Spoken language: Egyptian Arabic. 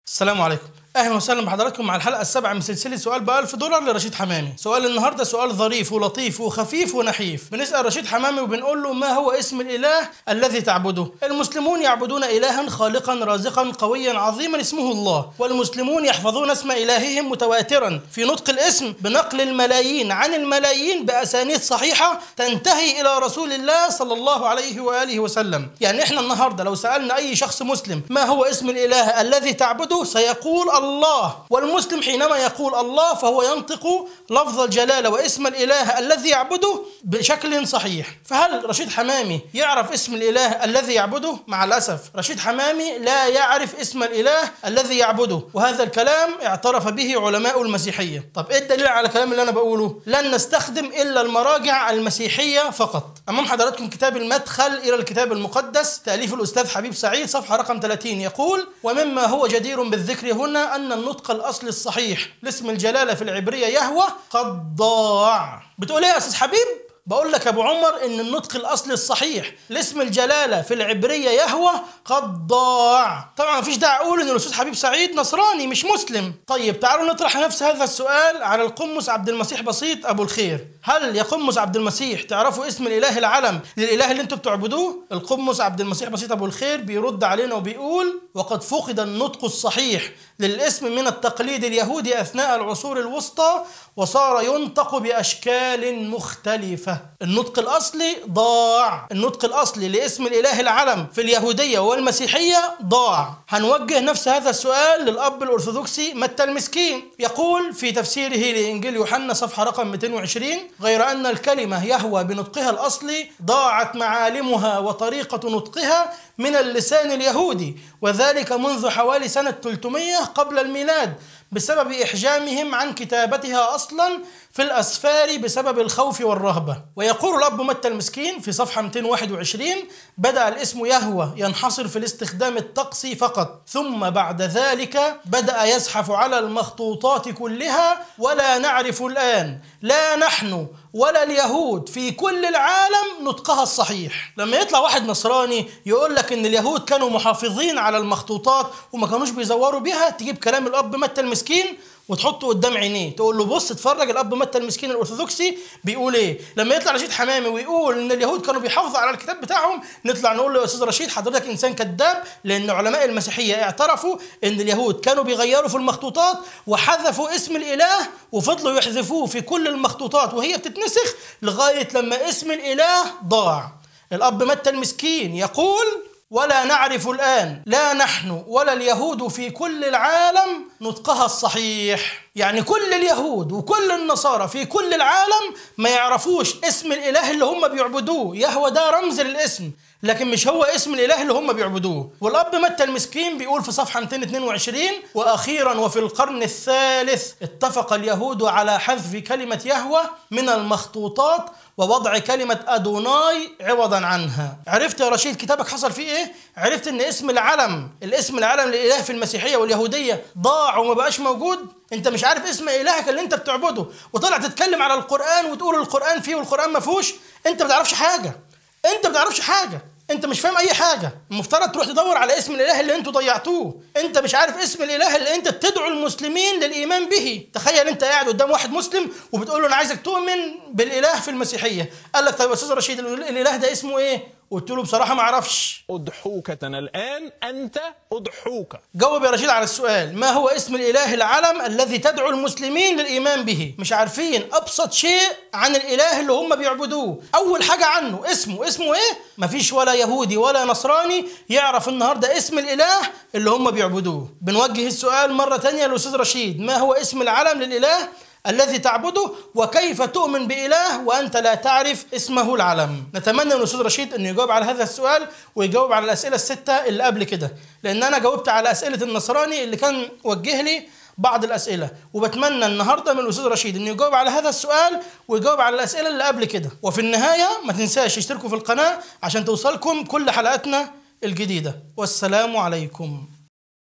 السلام عليكم اهلا وسهلا بحضراتكم مع الحلقه السابعه من سلسله سؤال ب 1000 دولار لرشيد حمامي سؤال النهارده سؤال ظريف ولطيف وخفيف ونحيف بنسال رشيد حمامي وبنقول له ما هو اسم الاله الذي تعبده المسلمون يعبدون الها خالقا رازقا قويا عظيما اسمه الله والمسلمون يحفظون اسم الههم متواترا في نطق الاسم بنقل الملايين عن الملايين باسانيد صحيحه تنتهي الى رسول الله صلى الله عليه واله وسلم يعني احنا النهارده لو سالنا اي شخص مسلم ما هو اسم الاله الذي تعبده سيقول الله والمسلم حينما يقول الله فهو ينطق لفظ الجلاله واسم الاله الذي يعبده بشكل صحيح فهل رشيد حمامي يعرف اسم الاله الذي يعبده مع الاسف رشيد حمامي لا يعرف اسم الاله الذي يعبده وهذا الكلام اعترف به علماء المسيحيه طب ايه الدليل على الكلام اللي انا بقوله لن نستخدم الا المراجع المسيحيه فقط امام حضراتكم كتاب المدخل الى الكتاب المقدس تاليف الاستاذ حبيب سعيد صفحه رقم 30 يقول ومما هو جدير بالذكر هنا ان النطق الاصلي الصحيح لاسم الجلاله في العبريه يهوى قد ضاع بتقول ايه يا استاذ حبيب بقول لك ابو عمر ان النطق الاصلي الصحيح لاسم الجلاله في العبريه يهوى قد ضاع طبعا مفيش داعي اقول ان الاستاذ حبيب سعيد نصراني مش مسلم طيب تعالوا نطرح نفس هذا السؤال على القمص عبد المسيح بسيط ابو الخير هل يا قمص عبد المسيح تعرفوا اسم الاله العلم للاله اللي انتم بتعبدوه القمص عبد المسيح بسيط ابو الخير بيرد علينا وبيقول وقد فقد النطق الصحيح للاسم من التقليد اليهودي اثناء العصور الوسطى وصار ينطق باشكال مختلفه النطق الاصلي ضاع النطق الاصلي لاسم الاله العلم في اليهوديه والمسيحيه ضاع هنوجه نفس هذا السؤال للاب الارثوذكسي متى المسكين يقول في تفسيره لانجيل يوحنا صفحه رقم 220 غير ان الكلمه يهوى بنطقها الاصلي ضاعت معالمها وطريقه نطقها من اللسان اليهودي وذلك منذ حوالي سنه 300 قبل الميلاد بسبب إحجامهم عن كتابتها أصلا في الأسفار بسبب الخوف والرهبة ويقول الأب متى المسكين في صفحة 221 بدأ الاسم يهوى ينحصر في الاستخدام الطقسي فقط ثم بعد ذلك بدأ يزحف على المخطوطات كلها ولا نعرف الآن لا نحن ولا اليهود في كل العالم نطقها الصحيح لما يطلع واحد نصراني يقول لك ان اليهود كانوا محافظين على المخطوطات وما كانوش بيزوروا بيها تجيب كلام الاب متى المسكين وتحطه قدام عينيه تقول له بص اتفرج الاب متى المسكين الارثوذكسي بيقول ايه لما يطلع رشيد حمامي ويقول ان اليهود كانوا بيحافظوا على الكتاب بتاعهم نطلع نقول له يا استاذ رشيد حضرتك انسان كذاب لان علماء المسيحيه اعترفوا ان اليهود كانوا بيغيروا في المخطوطات وحذفوا اسم الاله وفضلوا يحذفوه في كل المخطوطات وهي بتتنسخ لغايه لما اسم الاله ضاع الاب متى المسكين يقول ولا نعرف الآن لا نحن ولا اليهود في كل العالم نطقها الصحيح يعني كل اليهود وكل النصارى في كل العالم ما يعرفوش اسم الإله اللي هم بيعبدوه يهوى ده رمز للاسم لكن مش هو اسم الاله اللي هم بيعبدوه والاب متى المسكين بيقول في صفحه 222 واخيرا وفي القرن الثالث اتفق اليهود على حذف كلمه يهوى من المخطوطات ووضع كلمة أدوناي عوضا عنها عرفت يا رشيد كتابك حصل فيه إيه؟ عرفت إن اسم العلم الاسم العلم للإله في المسيحية واليهودية ضاع وما بقاش موجود انت مش عارف اسم الهك اللي انت بتعبده وطلع تتكلم على القرآن وتقول القرآن فيه والقرآن ما فيهوش انت ما بتعرفش حاجة انت ما بتعرفش حاجة انت مش فاهم اي حاجه المفترض تروح تدور على اسم الاله اللي انتوا ضيعتوه انت مش عارف اسم الاله اللي انت بتدعو المسلمين للايمان به تخيل انت قاعد قدام واحد مسلم وبتقول له انا عايزك تؤمن بالاله في المسيحيه قال لك طيب يا استاذ رشيد الاله ده اسمه ايه قلت له بصراحه ما اعرفش أضحوكة الآن أنت أضحوكة جاوب يا رشيد على السؤال ما هو اسم الاله العلم الذي تدعو المسلمين للايمان به مش عارفين ابسط شيء عن الاله اللي هم بيعبدوه اول حاجه عنه اسمه اسمه ايه مفيش ولا يهودي ولا نصراني يعرف النهارده اسم الاله اللي هم بيعبدوه بنوجه السؤال مره تانية للاستاذ رشيد ما هو اسم العلم للاله الذي تعبده وكيف تؤمن بإله وأنت لا تعرف اسمه العلم نتمنى من الأستاذ رشيد أنه يجاوب على هذا السؤال ويجاوب على الأسئلة الستة اللي قبل كده لأن أنا جاوبت على أسئلة النصراني اللي كان وجه لي بعض الأسئلة وبتمنى النهاردة من الأستاذ رشيد أنه يجاوب على هذا السؤال ويجاوب على الأسئلة اللي قبل كده وفي النهاية ما تنساش تشتركوا في القناة عشان توصلكم كل حلقاتنا الجديدة والسلام عليكم